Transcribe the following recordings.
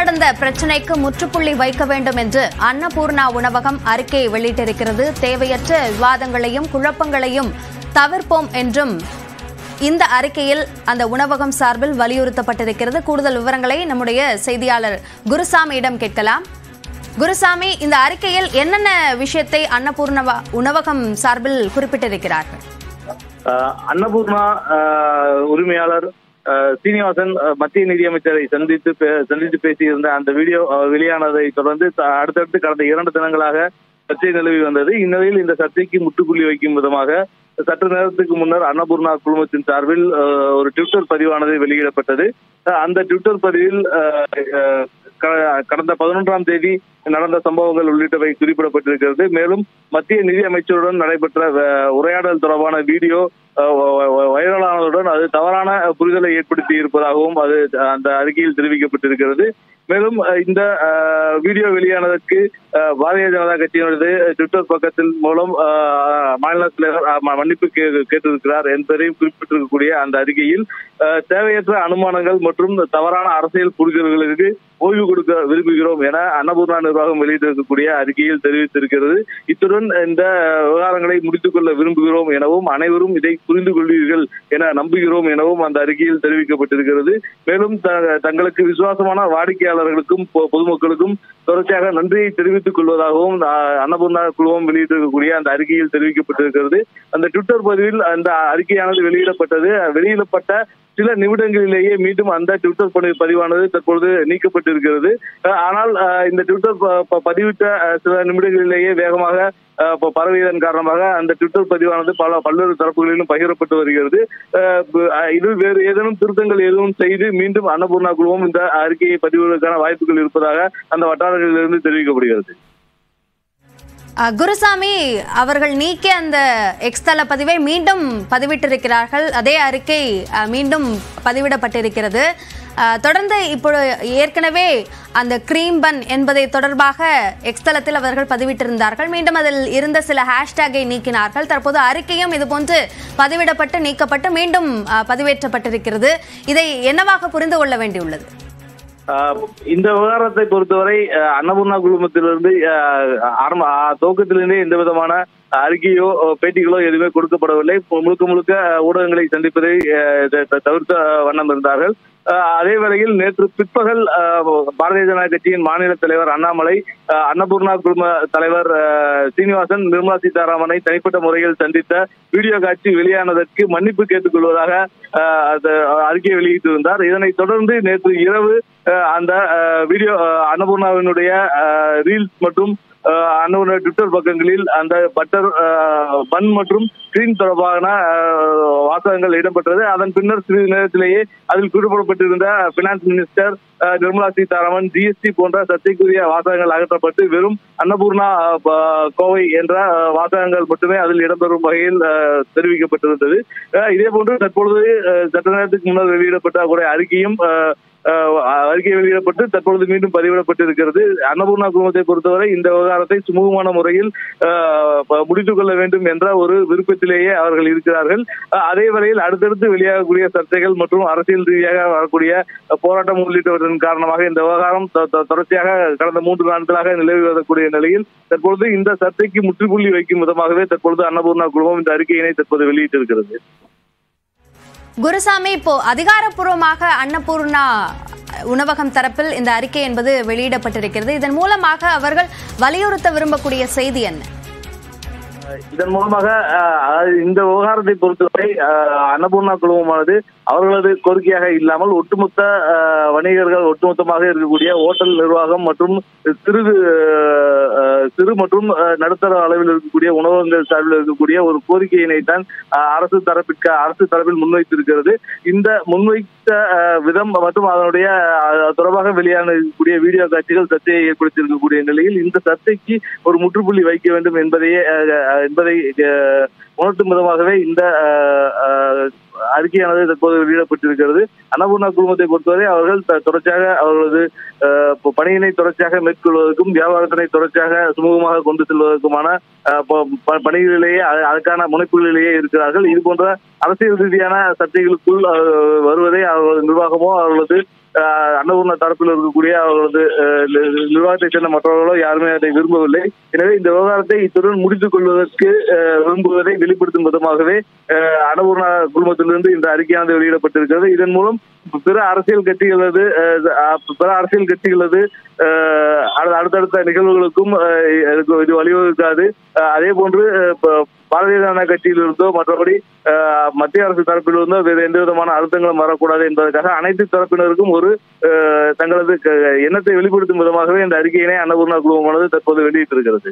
நடந்த பிரச்சினைக்கு முற்றுப்புள்ளி வைக்க வேண்டும் என்று அன்னபூர்ணா உணவகம் அறிக்கையை வெளியிட்டிருக்கிறது தேவையற்ற விவாதங்களையும் குழப்பங்களையும் தவிர்ப்போம் என்றும் இந்த அறிக்கையில் அந்த உணவகம் சார்பில் வலியுறுத்தப்பட்டிருக்கிறது கூடுதல் விவரங்களை நம்முடைய செய்தியாளர் குருசாமியிடம் கேட்கலாம் குருசாமி இந்த அறிக்கையில் என்னென்ன விஷயத்தை அன்னபூர்ண உணவகம் சார்பில் குறிப்பிட்டிருக்கிறார்கள் ஆஹ் அன்னபூர்ணா ஆஹ் உரிமையாளர் ஆஹ் சீனிவாசன் ஆஹ் மத்திய நிதியமைச்சரை சந்தித்து பே- சந்தித்து பேசியிருந்த அந்த வீடியோ ஆஹ் வெளியானதை தொடர்ந்து த- அடுத்தடுத்து கடந்த இரண்டு தினங்களாக சர்ச்சை நிலவி வந்தது இந்நிலையில் இந்த சர்ச்சைக்கு முற்றுப்புள்ளி வைக்கும் விதமாக சற்று நேரத்துக்கு முன்னர் அன்னபூர்ணா குழுமத்தின் சார்பில் ஆஹ் ஒரு ட்விட்டர் பதிவானது வெளியிடப்பட்டது ஆஹ் அந்த ட்விட்டர் பதிவில் ஆஹ் ஆஹ் க- கடந்த பதினொன்றாம் தேதி நடந்த சம்பவங்கள் உள்ளிட்டவை குறிப்பிடப்பட்டிருக்கிறது மேலும் மத்திய நிதி அமைச்சருடன் நடைபெற்ற அஹ், உரையாடல் தொடர்பான வீடியோ அஹ், வ- வ- வைரலானதுடன் அது தவறான புரிதலை ஏற்படுத்தி இருப்பதாகவும் அது அந்த அறிக்கையில் தெரிவிக்கப்பட்டிருக்கிறது மேலும் அஹ், இந்த அஹ், வீடியோ வெளியானதற்கு அஹ், பாரதிய ஜனதா கட்சியினரது ட்விட்டர் பக்கத்தின் மூலம் அஹ், மாநில தலைவர் அஹ், ம- மன்னிப்பு கே- கேட்டிருக்கிறார் என்பதையும் குறிப்பிட்டிருக்கக்கூடிய அந்த அறிக்கையில் அஹ், தேவையற்ற அனுமானங்கள் மற்றும் தவறான அரசியல் புரிதல்களுக்கு ஓய்வு கொடுக்க விரும்புகிறோம் என அன்னபூர்ணா நிர்வாகம் வெளியிட்டிருக்கக்கூடிய அறிக்கையில் தெரிவித்திருக்கிறது இத்துடன் இந்த விவகாரங்களை முடித்துக் கொள்ள விரும்புகிறோம் எனவும் அனைவரும் இதை புரிந்து கொள்வீர்கள் என நம்புகிறோம் எனவும் அந்த அறிக்கையில் தெரிவிக்கப்பட்டிருக்கிறது மேலும் த- தங்களுக்கு விசுவாசமான வாடிக்கையாளர்களுக்கும் பொ- பொதுமக்களுக்கும் தொடர்ச்சியாக நன்றியை தெரிவித்துக் கொள்வதாகவும் அஹ், அன்னபூர்ணா குழுமம் வெளியிட்டிருக்கக்கூடிய அந்த அறிக்கையில் தெரிவிக்கப்பட்டிருக்கிறது அந்த ட்விட்டர் பதிவில் அந்த அறிக்கையானது வெளியிடப்பட்டது வெளியிடப்பட்ட சில நிமிடங்களிலேயே மீண்டும் அந்த ட்விட்டர் பதி- பதிவானது தற்பொழுது நீக்கப்பட்டிருக்கிறது அஹ் ஆனால் அஹ், இந்த ட்விட்டர் ப- ப- பதிவிட்ட அஹ், சில நிமிடங்களிலேயே வேகமாக அஹ், ப- பரவியதன் காரணமாக அந்த ட்விட்டர் பதிவானது பல பல்வேறு தரப்புகளிலும் பகிரப்பட்டு வருகிறது அஹ், ப- அஹ், இது வேறு ஏதேனும் திருத்தங்கள் எதுவும் செய்து மீண்டும் அன்னபூர்ணா குழுமம் இந்த அறிக்கையை பதிவுவதற்கான வாய்ப்புகள் இருப்பதாக அந்த வட்டாரங்களிலிருந்து தெரிவிக்கப்படுகிறது அஹ், குருசாமி அவர்கள் நீக்கிய அந்த எக்ஸ் தள பதிவை மீண்டும் பதிவிட்டிருக்கிறார்கள் அதே அறிக்கை அஹ், மீண்டும் பதிவிடப்பட்டிருக்கிறது அஹ், தொடர்ந்து இப்போ ஏற்கனவே அந்த கிரீம் பன் என்பதை தொடர்பாக எக்ஸ் தளத்தில் அவர்கள் பதிவிட்டிருந்தார்கள் மீண்டும் அதில் இருந்த சில ஹேஷ்டேகை நீக்கினார்கள் தற்போது அறிக்கையும் இதுபோன்று பதிவிடப்பட்டு நீக்கப்பட்டு மீண்டும் அஹ், பதிவேற்றப்பட்டிருக்கிறது இதை என்னவாக புரிந்து கொள்ள வேண்டியுள்ளது ஆஹ் இந்த விவகாரத்தை பொறுத்தவரை ஆஹ் அன்னபூர்ணா குழுமத்திலிருந்து ஆஹ் ஆரம்ப ஆஹ் துவக்கத்திலிருந்தே எந்த விதமான அறிக்கையோ ஆஹ் பேட்டிகளோ எதுவுமே கொடுக்கப்படவில்லை முழுக்க முழுக்க ஆஹ் ஊடகங்களை சந்திப்பதை ஆஹ் த- த- தவிர்த்த வண்ணம் இருந்தார்கள் ஆஹ் அதே வேளையில் நேற்று பிற்பகல் ஆஹ் பாரதிய ஜனதா கட்சியின் மாநில தலைவர் அண்ணாமலை ஆஹ் அன்னபூர்ணா குழும தலைவர் ஆஹ் சீனிவாசன் நிர்மலா சீதாராமனை தனிப்பட்ட முறையில் சந்தித்த வீடியோ காட்சி வெளியானதற்கு மன்னிப்பு கேட்டுக்கொள்வதாக ஆஹ் அந்த அறிக்கை வெளியிட்டிருந்தார் இதனைத் தொடர்ந்து நேற்று இரவு ஆஹ் அந்த ஆஹ் வீடியோ ஆஹ் அன்னபூர்ணாவினுடைய ஆஹ் ரீல்ஸ் மற்றும் ஆஹ் அன்னபூர்ணா ட்விட்டர் பக்கங்களில் அந்த பட்டர் ஆஹ் பன் மற்றும் கிரீம் தொடர்பான ஆஹ் வாசகங்கள் இடம்பெற்றது அதன் பின்னர் சிறிது நேரத்திலேயே அதில் குறிப்பிடப்பட்டிருந்த பினான்ஸ் மினிஸ்டர் ஆஹ் நிர்மலா சீதாராமன் ஜிஎஸ்டி போன்ற சர்ச்சைக்குரிய வாசகங்கள் அகற்றப்பட்டு வெறும் அன்னபூர்ணா ஆஹ் ப- கோவை என்ற ஆஹ் வாசகங்கள் மட்டுமே அதில் இடம்பெறும் வகையில் ஆஹ் தெரிவிக்கப்பட்டிருந்தது ஆஹ் இதே போன்று தற்பொழுது ஆஹ் சற்று நேரத்துக்கு முன்னர் வெளியிடப்பட்ட கூட அறிக்கையும் ஆஹ் ஆஹ் அறிக்கை வெளியிடப்பட்டு தற்பொழுது மீண்டும் பதிவிடப்பட்டிருக்கிறது அன்னபூர்ணா குழுமத்தை பொறுத்தவரை இந்த விவகாரத்தை சுமூகமான முறையில் ஆஹ் ப- முடித்துக் கொள்ள வேண்டும் என்ற ஒரு விருப்பத்திலேயே அவர்கள் இருக்கிறார்கள் ஆஹ் அதே வேளையில் அடுத்தடுத்து வெளியாகக்கூடிய சர்ச்சைகள் மற்றும் அரசியல் ரீதியாக வரக்கூடிய போராட்டம் உள்ளிட்டவற்றின் காரணமாக இந்த விவகாரம் தொ- தொ- தொடர்ச்சியாக கடந்த மூன்று நாட்களாக நிலவி வரக்கூடிய நிலையில் தற்பொழுது இந்த சர்ச்சைக்கு முற்றுப்புள்ளி வைக்கும் விதமாகவே தற்பொழுது அன்னபூர்ணா குழுமம் இந்த அறிக்கையினை தற்போது வெளியிட்டிருக்கிறது குருசாமி இப்போ அதிகாரப்பூர்வமாக அன்னபூர்ணா உணவகம் தரப்பில் இந்த அறிக்கை என்பது வெளியிடப்பட்டிருக்கிறது இதன் மூலமாக அவர்கள் வலியுறுத்த விரும்பக்கூடிய செய்தி என்ன இதன் மூலமாக அஹ், அதாவது இந்த விவகாரத்தை பொறுத்தவரை அஹ், அன்னபூர்ணா குழுமமானது அவர்களது கோரிக்கையாக இல்லாமல் ஒட்டுமொத்த அஹ், வணிகர்கள் ஒட்டுமொத்தமாக இருக்கக்கூடிய ஓட்டல் நிர்வாகம் மற்றும் சிறு அஹ், சிறு மற்றும் அஹ், நடுத்தர அளவில் இருக்கக்கூடிய உணவகங்கள் சார்பில் இருக்கக்கூடிய ஒரு கோரிக்கையினை தான் அஹ், அரசு தரப்பிற்கு அரசு தரப்பில் முன்வைத்திருக்கிறது இந்த முன்வைத்த அஹ், விதம் மற்றும் அதனுடைய அஹ், தொடர்பாக வெளியான இருக்கக்கூடிய வீடியோ காட்சிகள் சர்ச்சையை ஏற்படுத்தியிருக்கக்கூடிய நிலையில் இந்த சர்ச்சைக்கு ஒரு முற்றுப்புள்ளி வைக்க வேண்டும் என்பதையே அஹ், அஹ், என்பதை அஹ், உணர்த்தும் விதமாகவே இந்த அஹ், அஹ், அறிக்கையானது தற்போது வெளியிடப்பட்டிருக்கிறது அன்னபூர்ணா குழுமத்தை பொறுத்தவரை அவர்கள் த- தொடர்ச்சியாக அவர்களது அஹ், ப- பணியினை தொடர்ச்சியாக மேற்கொள்வதற்கும் வியாபாரத்தினை தொடர்ச்சியாக சுமூகமாக கொண்டு செல்வதற்குமான அஹ், ப- ப- பணிகளிலேயே அ- அதற்கான முனைப்புகளிலேயே இருக்கிறார்கள் இது போன்ற அரசியல் ரீதியான சர்ச்சைகளுக்குள் அஹ், வருவதை அவர்களது நிர்வாகமோ அவர்களது அஹ், அன்னபூர்ணா தரப்பில் இருக்கக்கூடிய அவர்களது அஹ், நி- நிர்வாகத்தைச் சேர்ந்த மற்றவர்களோ யாருமே அதை விரும்பவில்லை எனவே இந்த விவகாரத்தை இத்துடன் முடித்துக் கொள்வதற்கு அஹ், விரும்புவதை வெளிப்படுத்தும் விதமாகவே அஹ், அன்னபூர்ணா குழுமத்திலிருந்து இந்த அறிக்கையானது வெளியிடப்பட்டிருக்கிறது இதன் மூலம் பிற அரசியல் கட்சிகளது அஹ், அஹ், பிற அரசியல் கட்சிகளது அஹ், அடு- அடுத்தடுத்த நிகழ்வுகளுக்கும் அஹ், இது- இது வழிவகுக்காது அஹ், அதே போன்று அஹ், ப- பாரதிய ஜனதா கட்சியிலிருந்தோ மற்றபடி அஹ், மத்திய அரசு தரப்பிலிருந்தோ வேறு எந்த விதமான அழுத்தங்களும் வரக்கூடாது என்பதற்காக அனைத்து தரப்பினருக்கும் ஒரு அஹ், தங்களது க- எண்ணத்தை வெளிப்படுத்தும் விதமாகவே இந்த அறிக்கையினை அன்னபூர்ணா குழுமமானது தற்போது வெளியிட்டிருக்கிறது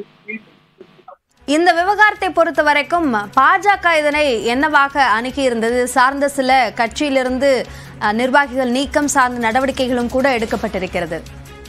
இந்த விவகாரத்தை பொறுத்த வரைக்கும் பாஜக இதனை என்னவாக அணுகி இருந்தது சார்ந்த சில கட்சியிலிருந்து அஹ், நிர்வாகிகள் நீக்கம் சார்ந்த நடவடிக்கைகளும் கூட எடுக்கப்பட்டிருக்கிறது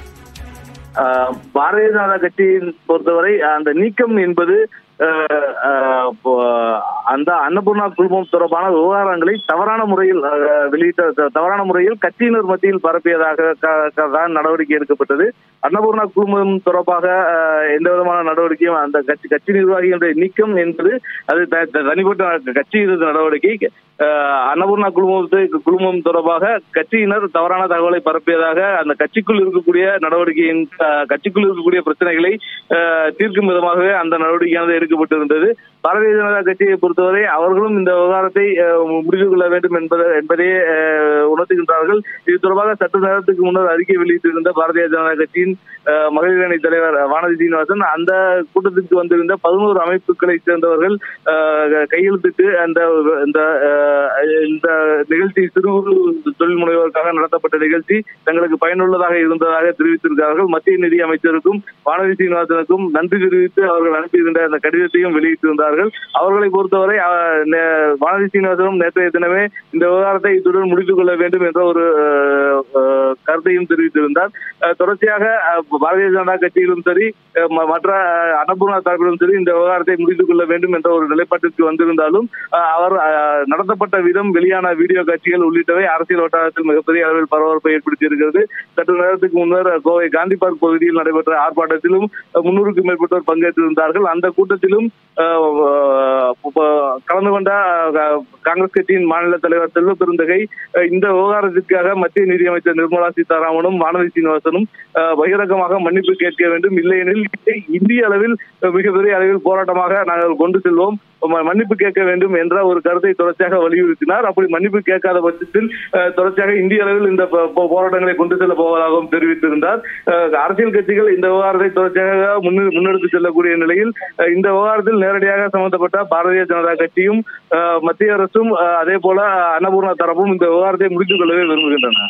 ஆஹ் பாரதிய ஜனதா கட்சியின் பொறுத்தவரை அந்த நீக்கம் என்பது ஆஹ் ஆஹ் இப்போ அந்த அன்னபூர்ணா குழுமம் தொடர்பான விவகாரங்களை தவறான முறையில் ஆஹ் வெளியிட்ட த- தவறான முறையில் கட்சியினர் மத்தியில் பரப்பியதாக க- க- தான் நடவடிக்கை எடுக்கப்பட்டது அன்னபூர்ணா குழுமம் தொடர்பாக ஆஹ் எந்த விதமான நடவடிக்கையும் அந்த கட்சி கட்சி நிர்வாகிகளுடைய நீக்கம் என்பது அது த- த- தனிப்பட்ட கட்சியின் நடவடிக்கை ஆஹ் அன்னபூர்ணா குழுமத்தை குழுமம் தொடர்பாக கட்சியினர் தவறான தகவலை பரப்பியதாக அந்த கட்சிக்குள் இருக்கக்கூடிய நடவடிக்கையின் ஆஹ் கட்சிக்குள் இருக்கக்கூடிய பிரச்சனைகளை ஆஹ் தீர்க்கும் விதமாகவே அந்த நடவடிக்கையானது எடுக்கப்பட்டிருந்தது பாரதிய ஜனதா கட்சியை பொறுத்தவரை அவர்களும் இந்த விவகாரத்தை ஆஹ் முடிவு கொள்ள வேண்டும் என்பதை என்பதையே ஆஹ் உணர்த்துகின்றார்கள் இது தொடர்பாக சற்று நேரத்துக்கு முன்னர் அறிக்கை வெளியிட்டிருந்த பாரதிய ஜனதா கட்சியின் ஆஹ் மகளிர் அணி தலைவர் வானதி சீனிவாசன் அந்த கூட்டத்திற்கு வந்திருந்த பதினோரு அமைப்புகளை சேர்ந்தவர்கள் ஆஹ் கையெழுத்திட்டு அந்த இந்த ஆஹ் இந்த நிகழ்ச்சி சிறு குறு தொழில் முனைவோருக்காக நடத்தப்பட்ட நிகழ்ச்சி தங்களுக்கு பயனுள்ளதாக இருந்ததாக தெரிவித்திருக்கிறார்கள் மத்திய நிதி அமைச்சருக்கும் வானதி சீனிவாசனுக்கும் நன்றி தெரிவித்து அவர்கள் அனுப்பியிருந்த அந்த கடிதத்தையும் வெளியிட்டிருந்தார்கள் அவர்களை பொறுத்தவரை ஆஹ் நே- வானதி சீனிவாசனும் நேற்றைய தினமே இந்த விவகாரத்தை இத்துடன் முடித்துக் கொள்ள வேண்டும் என்ற ஒரு ஆஹ், ஆஹ், கருத்தையும் தெரிவித்திருந்தார் ஆஹ் தொடர்ச்சியாக ஆஹ், பாரதிய ஜனதா கட்சியிலும் சரி ஆஹ் ம- மற்ற ஆஹ், அன்னபூர்ணா தரப்பிலும் சரி இந்த விவகாரத்தை முடித்துக் கொள்ள வேண்டும் என்ற ஒரு நிலைப்பாட்டிற்கு வந்திருந்தாலும் ஆஹ், அவர் ஆஹ், நடத்தப்பட்ட விதம் வெளியான வீடியோ காட்சிகள் உள்ளிட்டவை அரசியல் வட்டாரத்தில் மிகப்பெரிய அளவில் பரபரப்பை ஏற்படுத்தியிருக்கிறது சற்று நேரத்துக்கு முன்னர் கோவை காந்தி பார்க் பகுதியில் நடைபெற்ற ஆர்ப்பாட்டத்திலும் முன்னூறுக்கும் மேற்பட்டோர் பங்கேற்றிருந்தார்கள் அந்த கூட்டத்திலும் ஆஹ், ஆஹ், ப- கலந்து கொண்ட ஆஹ், காங்கிரஸ் கட்சியின் மாநில தலைவர் செல்வ பெருந்தகை ஆஹ், இந்த விவகாரத்திற்காக மத்திய நிதியமைச்சர் நிர்மலா சீதாராமனும் வானதி சீனிவாசனும் ஆஹ், பகிரங்கமாக மன்னிப்பு கேட்க வேண்டும் இல்லையெனில் இதை இந்திய அளவில் ஆஹ், மிகப்பெரிய அளவில் போராட்டமாக நாங்கள் கொண்டு செல்வோம் ம- மன்னிப்பு கேட்க வேண்டும் என்ற ஒரு கருத்தை தொடர்ச்சியாக வலியுறுத்தினார் அப்படி மன்னிப்பு கேட்காத பட்சத்தில் ஆஹ், தொடர்ச்சியாக இந்திய அளவில் இந்த போ- போ- போராட்டங்களை கொண்டு செல்ல போவதாகவும் தெரிவித்திருந்தார் ஆஹ், அரசியல் கட்சிகள் இந்த விவகாரத்தை தொடர்ச்சியாக முன்னு- முன்னெடுத்து செல்லக்கூடிய நிலையில் ஆஹ், இந்த விவகாரத்தில் நேரடியாக சம்பந்தப்பட்ட பாரதிய ஜனதா கட்சியும் ஆஹ், மத்திய அரசும் ஆஹ், அதே போல அன்னபூர்ணா தரப்பும் இந்த விவகாரத்தை முடித்துக் கொள்ளவே விரும்புகின்றன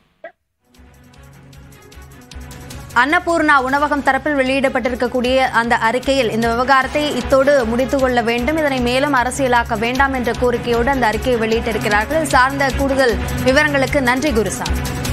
அன்னபூர்ணா உணவகம் தரப்பில் வெளியிடப்பட்டிருக்கக்கூடிய அந்த அறிக்கையில் இந்த விவகாரத்தை இத்தோடு முடித்துக் கொள்ள வேண்டும் இதனை மேலும் அரசியலாக்க வேண்டாம் என்ற கோரிக்கையோடு அந்த அறிக்கையை வெளியிட்டிருக்கிறார்கள் சார்ந்த கூடுதல் விவரங்களுக்கு நன்றி குருசாமி